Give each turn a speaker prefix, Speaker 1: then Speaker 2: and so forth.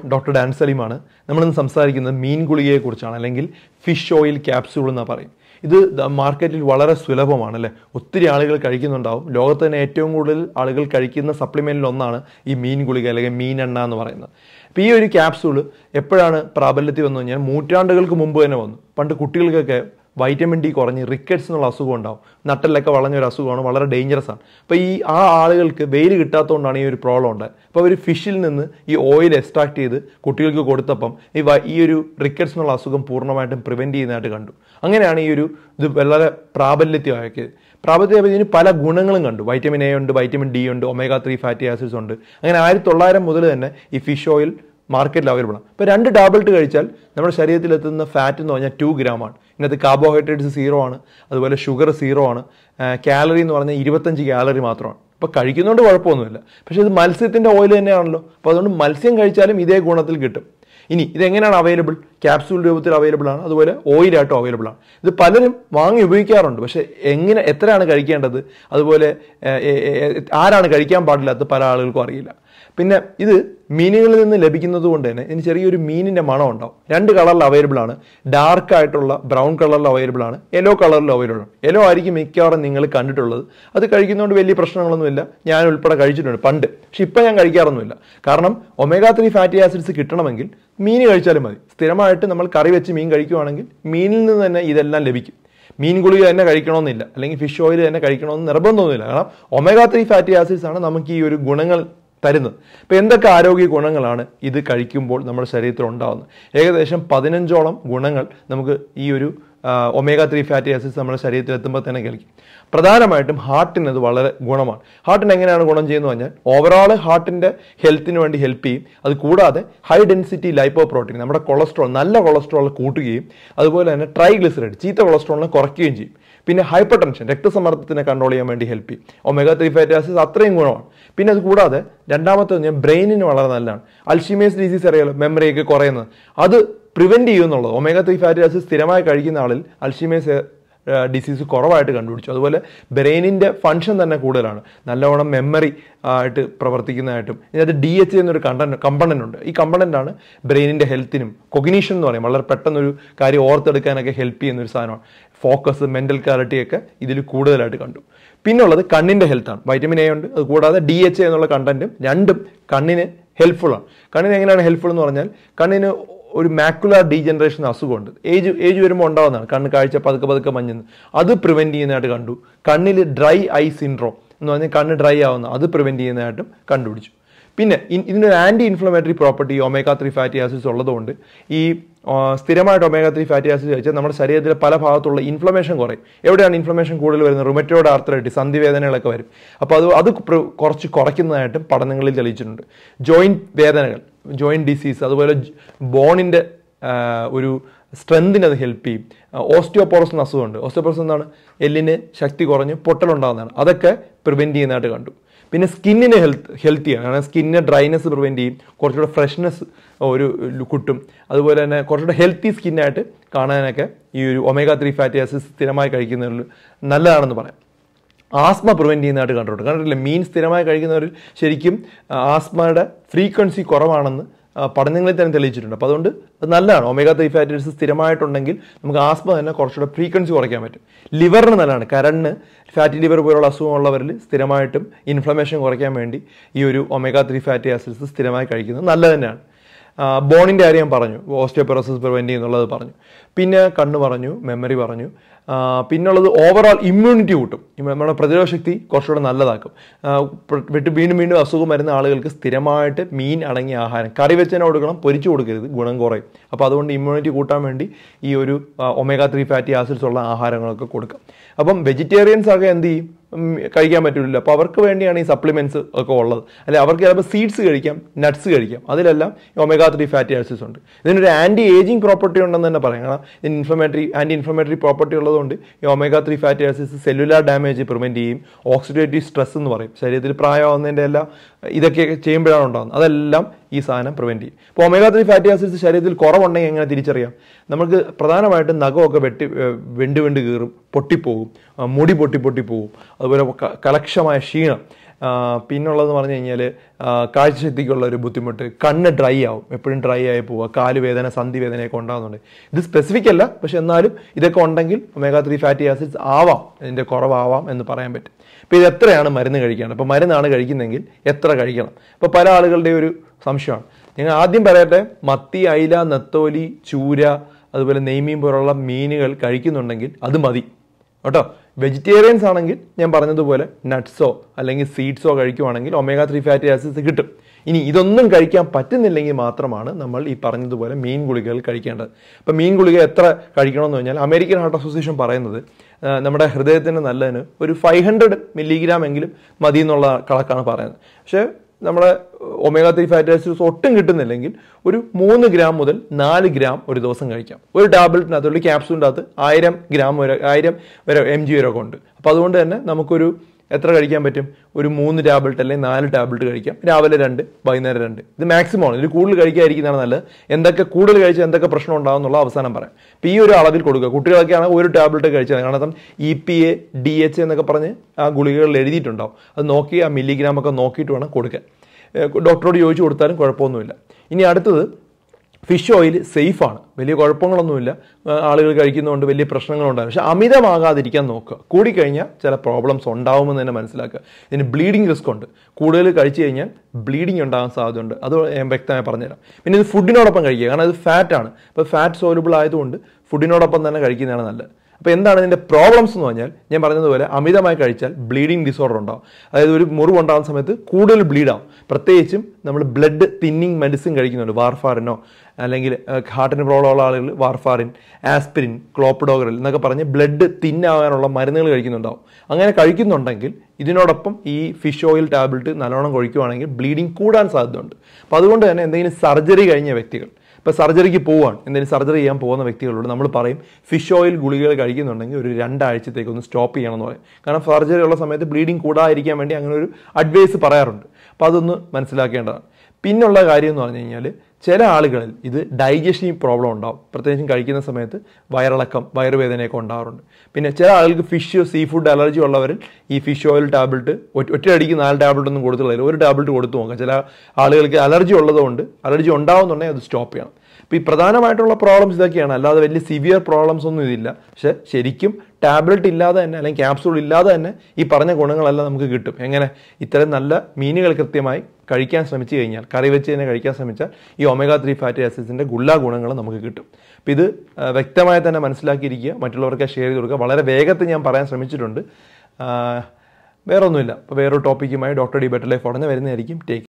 Speaker 1: Doctor Dan സലീമാണ് നമ്മളിന്ന് സംസാരിക്കുന്നത് മീൻ ഗുളികയെക്കുറിച്ചാണ് അല്ലെങ്കിൽ ഫിഷ് ഓയിൽ ക്യാപ്സ്യൂൾ എന്നാണ് പറയും ഇത് ദ- മാർക്കറ്റിൽ വളരെ സുലഭമാണ് അല്ലേ ഒത്തിരി ആളുകൾ കഴിക്കുന്നുണ്ടാവും ലോകത്ത് തന്നെ ഏറ്റവും കൂടുതൽ ആളുകൾ കഴിക്കുന്ന സപ്ലിമെൻറ്റിൽ ഒന്നാണ് ഈ മീൻ ഗുളിക അല്ലെങ്കിൽ മീൻ എണ്ണ എന്ന് പറയുന്നത് അപ്പോൾ ഈ ഒരു ക്യാപ്സൂൾ എപ്പോഴാണ് പ്രാബല്യത്തിൽ വന്നു കഴിഞ്ഞാൽ നൂറ്റാണ്ടുകൾക്ക് മുമ്പ് തന്നെ വന്നു പണ്ട് കുട്ടികൾക്കൊക്കെ വൈറ്റമിൻ ഡി കുറഞ്ഞ് റിക്കറ്റ്സ് എന്നുള്ള അസുഖം ഉണ്ടാവും നട്ടലൊക്കെ വളഞ്ഞ ഒരു അസുഖമാണ് വളരെ ഡേഞ്ചറസ് ആണ് അപ്പോൾ ഈ ആ ആളുകൾക്ക് വെയിൽ കിട്ടാത്തതുകൊണ്ടാണ് ഈ ഒരു പ്രോബ്ലം ഉണ്ടായത് അപ്പോൾ അവർ ഫിഷിൽ നിന്ന് ഈ ഓയിൽ എക്സ്ട്രാക്ട് ചെയ്ത് കുട്ടികൾക്ക് കൊടുത്തപ്പം ഈ വ- ഈ ഒരു റിക്കറ്റ്സ് എന്നുള്ള അസുഖം പൂർണ്ണമായിട്ടും പ്രിവെൻറ്റ് ചെയ്യുന്നതായിട്ട് കണ്ടു അങ്ങനെയാണ് ഈ ഒരു ഇത് വളരെ പ്രാബല്യത്തിലാക്കിയത് പ്രാബല്യത്തിൽ ഇതിന് പല ഗുണങ്ങളും കണ്ടു വൈറ്റമിൻ എ ഉണ്ട് വൈറ്റമിൻ ഡി ഉണ്ട് ഒമേഗ ത്രീ ഫാറ്റി ആസിഡ്സ് ഉണ്ട് അങ്ങനെ ആയിരത്തി തൊള്ളായിരം മുതൽ തന്നെ ഈ ഫിഷ് ഓയിൽ മാർക്കറ്റിൽ അവൈലബിൾ ആണ് ഇപ്പോൾ രണ്ട് ടാബ്ലറ്റ് കഴിച്ചാൽ നമ്മുടെ ശരീരത്തിൽ എത്തുന്ന ഫാറ്റ് എന്ന് പറഞ്ഞാൽ ടു ഗ്രാം ആണ് ഇതിനകത്ത് കാർബോഹൈഡ്രേറ്റ്സ് സീറോ ആണ് അതുപോലെ ഷുഗർ സീറോ ആണ് കാലറി എന്ന് പറഞ്ഞാൽ ഇരുപത്തഞ്ച് കാലറി മാത്രമാണ് അപ്പോൾ കഴിക്കുന്നതുകൊണ്ട് കുഴപ്പമൊന്നുമില്ല പക്ഷേ ഇത് മത്സ്യത്തിൻ്റെ ഓയിൽ തന്നെയാണല്ലോ അപ്പോൾ അതുകൊണ്ട് മത്സ്യം കഴിച്ചാലും ഇതേ ഗുണത്തിൽ കിട്ടും ഇനി ഇതെങ്ങനെയാണ് അവൈലബിൾ ക്യാപ്സൂൾ രൂപത്തിൽ അവൈലബിൾ ആണ് അതുപോലെ ഓയിലായിട്ടും അവൈലബിൾ ആണ് ഇത് പലരും വാങ്ങി ഉപയോഗിക്കാറുണ്ട് പക്ഷേ എങ്ങനെ എത്രയാണ് കഴിക്കേണ്ടത് അതുപോലെ ഏഹ്, ഏഹ്, ഏഹ്, ആരാണ് കഴിക്കാൻ പാടില്ലാത്ത പല ആളുകൾക്കും അറിയില്ല പിന്നെ ഇത് മീനുകളിൽ നിന്ന് ലഭിക്കുന്നത് കൊണ്ട് തന്നെ ഇതിന് ചെറിയൊരു മീനിന്റെ മണം ഉണ്ടാവും രണ്ട് കളറിൽ അവൈലബിൾ ആണ് ഡാർക്ക് ആയിട്ടുള്ള ബ്രൗൺ കളറിൽ അവൈലബിൾ ആണ് യെല്ലോ കളറിൽ അവൈലബിൾ ആണ് യെല്ലോ ആയിരിക്കും മിക്കവാറും നിങ്ങൾ കണ്ടിട്ടുള്ളത് അത് കഴിക്കുന്നതുകൊണ്ട് വലിയ പ്രശ്നങ്ങളൊന്നുമില്ല ഞാൻ ഉൾപ്പെടെ കഴിച്ചിട്ടുണ്ട് പണ്ട് പക്ഷെ ഇപ്പം ഞാൻ കഴിക്കാറൊന്നുമില്ല കാരണം ഒമേഗ ത്രീ ഫാറ്റി ആസിഡ്സ് കിട്ടണമെങ്കിൽ മീൻ കഴിച്ചാലും മതി സ്ഥിരമായിട്ട് നമ്മൾ കറി വെച്ച് മീൻ കഴിക്കുവാണെങ്കിൽ മീനിൽ നിന്ന് തന്നെ ഇതെല്ലാം ലഭിക്കും മീൻ ഗുളിക തന്നെ കഴിക്കണമെന്നില്ല അല്ലെങ്കിൽ ഫിഷ് ഓയിൽ തന്നെ കഴിക്കണമെന്ന് നിർബന്ധമൊന്നുമില്ല കാരണം ഒമേഗ ത്രീ ഫാറ്റി ആസിഡ്സ് ആണ് നമുക്ക് ഈ ഒരു ഗുണങ്ങൾ തരുന്നത് അപ്പോൾ എന്തൊക്കെ ആരോഗ്യ ഗുണങ്ങളാണ് ഇത് കഴിക്കുമ്പോൾ നമ്മുടെ ശരീരത്തിൽ ഉണ്ടാകുന്നത് ഏകദേശം പതിനഞ്ചോളം ഗുണങ്ങൾ നമുക്ക് ഈ ഒരു ഒമേഗ ത്രീ ഫാറ്റി ആസിഡ്സ് നമ്മുടെ ശരീരത്തിൽ എത്തുമ്പോൾ തന്നെ കഴിക്കും പ്രധാനമായിട്ടും ഹാർട്ടിന് അത് വളരെ ഗുണമാണ് ഹാർട്ടിന് എങ്ങനെയാണ് ഗുണം ചെയ്യുന്നത് പറഞ്ഞാൽ ഓവറോൾ ഹാർട്ടിന്റെ ഹെൽത്തിന് വേണ്ടി ഹെൽപ്പ് ചെയ്യും അത് കൂടാതെ ഹൈ ഡെൻസിറ്റി ലൈപ്പോ പ്രോട്ടീൻ നമ്മുടെ കൊളസ്ട്രോൾ നല്ല കൊളസ്ട്രോൾ കൂട്ടുകയും അതുപോലെ തന്നെ ട്രൈഗ്ലിസറൈഡ് ചീത്ത കൊളസ്ട്രോളിനെ കുറയ്ക്കുകയും ചെയ്യും പിന്നെ ഹൈപ്പർ ടെൻഷൻ രക്തസമ്മർദ്ദത്തിനെ കൺട്രോൾ ചെയ്യാൻ വേണ്ടി ഹെൽപ്പ് ചെയ്യും ഒമേഗ ത്രീ ഫാറ്റി ആസിഡ്സ് അത്രയും ഗുണമാണ് പിന്നെ അത് കൂടാതെ രണ്ടാമത്തെ ഞാൻ ബ്രെയിനിന് വളരെ നല്ലതാണ് അൽഷിമേഴ്സ് ഡിസീസ് അറിയാലോ മെമ്മറിയൊക്കെ കുറയുന്നത് അത് പ്രിവെന്റ് ചെയ്യുന്നുള്ളത് ഒമേഗ ത്രീ ഫാറ്റി ആസിഡ് സ്ഥിരമായി കഴിക്കുന്ന ആളിൽ അൽഷിമേഴ്സ് ഡിസീസ് കുറവായിട്ട് കണ്ടുപിടിച്ചു അതുപോലെ ബ്രെയിനിൻ്റെ ഫങ്ഷൻ തന്നെ കൂടുതലാണ് നല്ലവണ്ണം മെമ്മറി ആയിട്ട് പ്രവർത്തിക്കുന്നതായിട്ടും ഇതിനകത്ത് ഡി എച്ച് എന്നൊരു കണ്ടന്റ് കമ്പണൻ്റ് ഉണ്ട് ഈ കമ്പണൻ്റ് ആണ് ബ്രെയിനിൻ്റെ ഹെൽത്തിനും കൊഗ്നീഷൻ എന്ന് പറയും വളരെ പെട്ടെന്നൊരു കാര്യം ഓർത്തെടുക്കാനൊക്കെ ഹെൽപ്പ് ചെയ്യുന്ന ഒരു സാധനമാണ് ഫോക്കസ് മെൻ്റൽ ക്ലാരിറ്റി ഒക്കെ ഇതിൽ കൂടുതലായിട്ട് കണ്ടു പിന്നുള്ളത് കണ്ണിൻ്റെ ഹെൽത്താണ് വൈറ്റമിൻ എ ഉണ്ട് അത് കൂടാതെ ഡി എച്ച് എന്നുള്ള കണ്ടന്റും രണ്ടും കണ്ണിന് ഹെൽപ്ഫുൾ ആണ് കണ്ണിന് എങ്ങനെയാണ് ഹെൽപ്ഫുൾ എന്ന് പറഞ്ഞാൽ കണ്ണിന് ഒരു മാക്കുലാർ ഡീജനറേഷൻ അസുഖമുണ്ട് ഏജ് ഏജ് വരുമ്പോൾ ഉണ്ടാകുന്നതാണ് കണ്ണ് കാഴ്ച പതുക്കെ പതുക്കെ മഞ്ഞുന്നു അത് പ്രിവെന്റ് ചെയ്യുന്നതായിട്ട് കണ്ടു കണ്ണിൽ ഡ്രൈ ഐ സിൻഡ്രോം എന്ന് പറഞ്ഞാൽ കണ്ണ് ഡ്രൈ ആവുന്ന അത് പ്രിവെന്റ് ചെയ്യുന്നതായിട്ടും കണ്ടുപിടിച്ചു പിന്നെ ഇ- ഇതിനൊരു anti inflammatory property omega three fatty acids ഉള്ളതുകൊണ്ട് ഈ ആ, സ്ഥിരമായിട്ട് ഒമേഗ ത്രീ ഫാറ്റി ആസിഡ് കഴിച്ചാൽ നമ്മുടെ ശരീരത്തിലെ പല ഭാഗത്തുള്ള ഇൻഫ്ലമേഷൻ കുറയും എവിടെയാണ് ഇൻഫ്ലമേഷൻ കൂടുതൽ വരുന്നത് റുമറ്റോഡ് ആർത്രൈറ്റിസ് സന്ധിവേദനകളൊക്കെ വരും അപ്പോൾ അത് അത് പ്ര- കുറച്ച് കുറയ്ക്കുന്നതായിട്ടും പഠനങ്ങളിൽ തെളിയിച്ചിട്ടുണ്ട് ജോയിന്റ് വേദനകൾ ജോയിന്റ് ഡിസീസ് അതുപോലെ ബോണിൻ്റെ ഒരു സ്ട്രെങ്തിന് അത് ഹെൽപ്പ് ചെയ്യും ഓസ്റ്റിയോപോറസ് എന്ന അസുഖമുണ്ട് ഓസ്റ്റിയോപോറസ് എന്താണ് എല്ലിന് ശക്തി കുറഞ്ഞ് പൊട്ടലുണ്ടാകുന്നതാണ് അതൊക്കെ പ്രിവെൻറ്റ് ചെയ്യുന്നതായിട്ട് കണ്ടു പിന്നെ സ്കിന്നിന് ഹെൽത്ത് ഹെൽത്തിയാണ് കാരണം സ്കിന്നിന് ഡ്രൈനെസ് പ്രിവെൻറ്റ് ചെയ്യും കുറച്ചുകൂടെ ഫ്രഷ്നെസ് ഒരു കിട്ടും അതുപോലെ തന്നെ കുറച്ചുകൂടെ ഹെൽത്തി സ്കിന്നായിട്ട് കാണാനൊക്കെ ഈ ഒരു ഒമേഗ ത്രീ ഫാറ്റി ആസിഡ് സ്ഥിരമായി കഴിക്കുന്നതിൽ നല്ലതാണെന്ന് പറയാം ആസ്മ പ്രിവെൻറ്റ് ചെയ്യുന്നതായിട്ട് കണ്ടിട്ടുണ്ട് കണ്ടിട്ടില്ലേ മീൻ സ്ഥിരമായി കഴിക്കുന്നവരിൽ ശരിക്കും ആ, ആസ്മയുടെ ഫ്രീക്വൻസി കുറവാണെന്ന് ആ, പഠനങ്ങളിൽ തന്നെ തെളിയിച്ചിട്ടുണ്ട് അപ്പോൾ അതുകൊണ്ട് അത് നല്ലതാണ് ഒമേഗ ത്രീ ഫാറ്റി സ്ഥിരമായിട്ടുണ്ടെങ്കിൽ നമുക്ക് ആസ്മ തന്നെ കുറച്ചുകൂടെ ഫ്രീക്വൻസി കുറയ്ക്കാൻ പറ്റും ലിവറിന് നല്ലതാണ് കരണിന് ഫാറ്റി ലിവർ പോലുള്ള അസുഖമുള്ളവരിൽ സ്ഥിരമായിട്ടും ഇൻഫ്ലമേഷൻ കുറയ്ക്കാൻ വേണ്ടി ഈ ഒരു ഒമേഗ ത്രീ ഫാറ്റി ആസിഡ്സ് സ്ഥിരമായി കഴിക്കുന്നത് നല്ലത് തന്നെയാണ് ബോണിൻ്റെ കാര്യം ഞാൻ പറഞ്ഞു ഓസ്റ്റിയോപെറോസിസ് പ്രിവെൻറ്റ് ചെയ്യുന്നുള്ളത് പറഞ്ഞു പിന്നെ കണ്ണ് പറഞ്ഞു മെമ്മറി പറഞ്ഞു ആ, പിന്നുള്ളത് ഓവറോൾ ഇമ്മ്യൂണിറ്റി കൂട്ടും ഈ നമ്മുടെ പ്രതിരോധ ശക്തി കുറച്ചുകൂടെ നല്ലതാക്കും ആ, പ്ര- വിട്ട് വീണ്ടും വീണ്ടും അസുഖം വരുന്ന ആളുകൾക്ക് സ്ഥിരമായിട്ട് മീൻ അടങ്ങിയ ആഹാരം കറി വെച്ച് തന്നെ കൊടുക്കണം പൊരിച്ചു കൊടുക്കരുത് ഗുണം കുറയും അപ്പോൾ അതുകൊണ്ട് ഇമ്മ്യൂണിറ്റി കൂട്ടാൻ വേണ്ടി ഈ ഒരു ഒമേഗ ത്രീ ഫാറ്റി ആസിഡ്സ് ഉള്ള ആഹാരങ്ങളൊക്കെ കൊടുക്കാം അപ്പം വെജിറ്റേറിയൻസ് ഒക്കെ എന്ത് ചെയ്യും ഉം, കഴിക്കാൻ പറ്റില്ല അപ്പോൾ അവർക്ക് വേണ്ടിയാണ് ഈ സപ്ലിമെന്റ്സ് ഒക്കെ ഉള്ളത് അല്ലെ അവർക്ക് ചിലപ്പോൾ സീഡ്സ് കഴിക്കാം നട്ട്സ് കഴിക്കാം അതിലെല്ലാം ഒമേഗ ത്രീ ഫാറ്റി ആസിഡ്സ് ഉണ്ട് ഇതിനൊരു ആന്റി ഏജിങ് പ്രോപ്പർട്ടി ഉണ്ടെന്ന് തന്നെ പറയാം കാരണം ഇതിന് ഇൻഫ്ലമേറ്ററി ആന്റി ഇൻഫ്ലമേറ്ററി പ്രോപ്പർട്ടി ഉള്ളതുകൊണ്ട് ഈ omega three fatty acids cellular damage prevent ചെയ്യും ഓക്സിഡേറ്റീവ് സ്ട്രെസ് എന്ന് പറയും ശരീരത്തിൽ പ്രായമാവുന്നതിൻ്റെ എല്ലാം ഇതൊക്കെ ചെയ്യുമ്പോഴാണ് ഉണ്ടാകുന്നത് അതെല്ലാം ഈ സാധനം പ്രിവെന്റ് ചെയ്യും ഇപ്പോൾ ഒമേഗ ത്രീ ഫാറ്റി ആസിഡ്സ് ശരീരത്തിൽ കുറവുണ്ടെങ്കിൽ എങ്ങനെ തിരിച്ചറിയാം നമുക്ക് പ്രധാനമായിട്ടും നഖമൊക്കെ വെട്ടി ഏർ വെണ്ട് വെണ്ട് കീറും പൊട്ടിപ്പോകും ആ, മുടി പൊട്ടി പൊട്ടി പോകും അതുപോലെ ക- കലക്ഷമായ ക്ഷീണം ആ, പിന്നുള്ളതെന്ന് പറഞ്ഞു കഴിഞ്ഞാൽ കാഴ്ചശക്തിക്കുള്ള ഒരു ബുദ്ധിമുട്ട് കണ്ണ് ഡ്രൈ ആവും എപ്പോഴും ഡ്രൈ ആയി പോവുക കാല് വേദന സന്ധി വേദനയൊക്കെ ഉണ്ടാകുന്നുണ്ട് ഇത് സ്പെസിഫിക് അല്ല പക്ഷെ എന്നാലും ഇതൊക്കെ ഉണ്ടെങ്കിൽ ഒമേഗ ത്രീ ഫാറ്റി ആസിഡ്സ് ആവാം ഇതിൻ്റെ കുറവാവാം എന്ന് പറയാൻ പറ്റും അപ്പോൾ ഇത് എത്രയാണ് മരുന്ന് കഴിക്കേണ്ടത് അപ്പോൾ മരുന്നാണ് കഴിക്കുന്നതെങ്കിൽ എത്ര കഴിക്കണം അപ്പോൾ പല ആളുകളുടെ ഒരു സംശയമാണ് ഞങ്ങൾ ആദ്യം പറയട്ടെ മത്തി അയില നെത്തോലി ചൂര അതുപോലെ നെയ്മീൻ പോലുള്ള മീനുകൾ കഴിക്കുന്നുണ്ടെങ്കിൽ അത് മതി കേട്ടോ വെജിറ്റേറിയൻസ് ആണെങ്കിൽ ഞാൻ പറഞ്ഞതുപോലെ നട്ട്സോ അല്ലെങ്കിൽ സീഡ്സോ കഴിക്കുവാണെങ്കിൽ ഒമേഗ ത്രീ ഫാറ്റി ആസിഡ്സ് കിട്ടും ഇനി ഇതൊന്നും കഴിക്കാൻ പറ്റുന്നില്ലെങ്കിൽ മാത്രമാണ് നമ്മൾ ഈ പറഞ്ഞതുപോലെ മീൻ ഗുളികകൾ കഴിക്കേണ്ടത് അപ്പം മീൻ ഗുളിക എത്ര കഴിക്കണമെന്ന് പറഞ്ഞാൽ അമേരിക്കൻ ഹാർട്ട് അസോസിയേഷൻ പറയുന്നത് ആ, നമ്മുടെ ഹൃദയത്തിന് നല്ലതിന് ഒരു ഫൈവ് ഹൺഡ്രഡ് മില്ലിഗ്രാം എങ്കിലും മതി എന്നുള്ള കണക്കാണ് പറയുന്നത് പക്ഷേ നമ്മുടെ ഒമേഗ ത്രീ ഫാറ്റി ആസിഡ്സ് ഒട്ടും കിട്ടുന്നില്ലെങ്കിൽ ഒരു മൂന്ന് ഗ്രാം മുതൽ നാല് ഗ്രാം ഒരു ദിവസം കഴിക്കാം ഒരു ടാബ്ലറ്റിനകത്ത് ഒരു ക്യാപ്സൂളിൻ്റെ അകത്ത് ആയിരം ഗ്രാം വരെ ആയിരം വരെ എം ജി വരെ ഒക്കെ ഉണ്ട് അപ്പോൾ അതുകൊണ്ട് തന്നെ നമുക്കൊരു എത്ര കഴിക്കാൻ പറ്റും ഒരു മൂന്ന് ടാബ്ലറ്റ് അല്ലെങ്കിൽ നാല് ടാബ്ലറ്റ് കഴിക്കാം രാവിലെ രണ്ട് വൈകുന്നേരം രണ്ട് ഇത് മാക്സിമം ആണ് ഇതിൽ കൂടുതൽ കഴിക്കാതിരിക്കുന്നതാണ് നല്ലത് എന്തൊക്കെ കൂടുതൽ കഴിച്ചാൽ എന്തൊക്കെ പ്രശ്നം ഉണ്ടാകും എന്നുള്ള അവസാനം പറയാം അപ്പോൾ ഈ ഒരു അളവിൽ കൊടുക്കുക കുട്ടികളൊക്കെ ആണെങ്കിൽ ഒരു ടാബ്ലറ്റ് കഴിച്ചാൽ മതി. കാരണം E P A D H എന്നൊക്കെ പറഞ്ഞ് ആ ഗുളികകളിൽ എഴുതിയിട്ടുണ്ടാവും അത് നോക്കി ആ മില്ലിഗ്രാം ഒക്കെ നോക്കിയിട്ട് വേണം കൊടുക്കാൻ ഏഹ് ഡോക്ടറോട് ചോദിച്ചു കൊടുത്താലും കുഴപ്പമൊന്നുമില്ല ഇനി അടുത്തത് ഫിഷ് ഓയിൽ സേഫാണ് വലിയ കുഴപ്പങ്ങളൊന്നുമില്ല ആ, ആളുകൾ കഴിക്കുന്നതുകൊണ്ട് വലിയ പ്രശ്നങ്ങളുണ്ടാകും പക്ഷെ അമിതമാകാതിരിക്കാൻ നോക്കുക കൂടിക്കഴിഞ്ഞാൽ ചില പ്രോബ്ലംസ് ഉണ്ടാവുമെന്ന് തന്നെ മനസ്സിലാക്കുക ഇതിന് ബ്ലീഡിങ് റിസ്ക് ഉണ്ട് കൂടുതൽ കഴിച്ചു കഴിഞ്ഞാൽ ബ്ലീഡിങ് ഉണ്ടാകാൻ സാധ്യതയുണ്ട് അത് ഞാൻ വ്യക്തമായി പറഞ്ഞുതരാം പിന്നെ ഇത് ഫുഡിനോടൊപ്പം കഴിക്കുക കാരണം ഇത് ഫാറ്റ് ആണ് അപ്പോൾ ഫാറ്റ് സോലുബിൾ ആയതുകൊണ്ട് ഫുഡിനോടൊപ്പം തന്നെ കഴിക്കുന്നതാണ് നല്ലത് അപ്പോൾ എന്താണ് ഇതിൻ്റെ പ്രോബ്ലംസ് എന്ന് പറഞ്ഞാൽ ഞാൻ പറഞ്ഞതുപോലെ അമിതമായി കഴിച്ചാൽ ബ്ലീഡിങ് ഡിസോർഡർ ഉണ്ടാവും അതായത് ഒരു മുറിവ് ഉണ്ടാകുന്ന സമയത്ത് കൂടുതൽ bleed ആവും പ്രത്യേകിച്ചും നമ്മൾ ബ്ലഡ് തിന്നിങ് മെഡിസിൻ കഴിക്കുന്നുണ്ട് വാർഫാറിനോ അല്ലെങ്കിൽ ഹാർട്ടിന് പ്രോബ്ലം ഉള്ള ആളുകൾ വാർഫാറിൻ ആസ്പിരിൻ ക്ലോപ്പിഡോഗ്രൽ എന്നൊക്കെ പറഞ്ഞ് ബ്ലഡ് തിന്നാകാനുള്ള മരുന്നുകൾ കഴിക്കുന്നുണ്ടാവും അങ്ങനെ കഴിക്കുന്നുണ്ടെങ്കിൽ ഇതിനോടൊപ്പം ഈ ഫിഷ് ഓയിൽ ടാബ്ലറ്റ് നല്ലോണം കഴിക്കുവാണെങ്കിൽ ബ്ലീഡിങ് കൂടാൻ സാധ്യതയുണ്ട് അപ്പോൾ അതുകൊണ്ട് തന്നെ എന്തെങ്കിലും സർജറി കഴിഞ്ഞ വ്യക്തികൾ ഇപ്പോൾ സർജറിക്ക് പോവാണ് എന്തെങ്കിലും സർജറി ചെയ്യാൻ പോകുന്ന വ്യക്തികളോട് നമ്മൾ പറയും ഫിഷ് ഓയിൽ ഗുളികകൾ കഴിക്കുന്നുണ്ടെങ്കിൽ ഒരു രണ്ടാഴ്ചത്തേക്ക് ഒന്ന് സ്റ്റോപ്പ് ചെയ്യണം എന്ന് പറയും കാരണം സർജറി ഉള്ള സമയത്ത് ബ്ലീഡിങ് കൂടാതിരിക്കാൻ വേണ്ടി അങ്ങനെ ഒരു അഡ്വൈസ് പറയാറുണ്ട് അപ്പോൾ അതൊന്ന് മനസ്സിലാക്കേണ്ടതാണ് പിന്നുള്ള കാര്യം എന്ന് പറഞ്ഞു കഴിഞ്ഞാൽ ചില ആളുകളിൽ ഇത് ഡൈജഷൻ പ്രോബ്ലം ഉണ്ടാവും പ്രത്യേകിച്ചും കഴിക്കുന്ന സമയത്ത് വയറിളക്കം വയറുവേദനയൊക്കെ ഉണ്ടാകാറുണ്ട് പിന്നെ ചില ആളുകൾക്ക് ഫിഷ് സീ ഫുഡ് അലർജി ഉള്ളവരിൽ ഈ ഫിഷ് ഓയിൽ ടാബ്ലറ്റ് ഒറ്റയടിക്ക് നാല് ടാബ്ലറ്റ് ഒന്നും കൊടുത്തുള്ള ഒരു ടാബ്ലറ്റ് കൊടുത്തു നോക്കാം ചില ആളുകൾക്ക് അലർജി ഉള്ളതുകൊണ്ട് അലർജി ഉണ്ടാവുന്നുണ്ടെങ്കിൽ അത് സ്റ്റോപ്പ് ചെയ്യണം അപ്പോൾ ഈ പ്രധാനമായിട്ടുള്ള പ്രോബ്ലംസ് ഇതൊക്കെയാണ് അല്ലാതെ വലിയ സിവിയർ പ്രോബ്ലംസ് ഒന്നും ഇതില്ല പക്ഷെ ശരിക്കും ടാബ്ലറ്റ് ഇല്ലാതെ തന്നെ അല്ലെങ്കിൽ ക്യാപ്സൂൾ ഇല്ലാതെ തന്നെ ഈ പറഞ്ഞ ഗുണങ്ങളെല്ലാം നമുക്ക് കിട്ടും എങ്ങനെ ഇത്തരം നല്ല മീനുകൾ കൃത്യമായി കഴിക്കാൻ ശ്രമിച്ചു കഴിഞ്ഞാൽ കറി വെച്ച് തന്നെ കഴിക്കാൻ ശ്രമിച്ചാൽ ഈ ഒമേഗ ത്രീ ഫാറ്റി ആസിഡ്സിൻ്റെ ഗുള്ള ഗുണങ്ങൾ നമുക്ക് കിട്ടും അപ്പം ഇത് ആ, വ്യക്തമായി തന്നെ മനസ്സിലാക്കിയിരിക്കുക മറ്റുള്ളവർക്ക് ഷെയർ ചെയ്ത് കൊടുക്കുക വളരെ വേഗത്തിൽ ഞാൻ പറയാൻ ശ്രമിച്ചിട്ടുണ്ട് ആ, വേറെ ഒന്നുമില്ല അപ്പോൾ വേറൊരു ടോപ്പിക്കുമായി ഡോക്ടർ ഡി ബെറ്റർ ലൈഫ് ഉടനെ വരുന്നതായിരിക്കും ടേക്ക്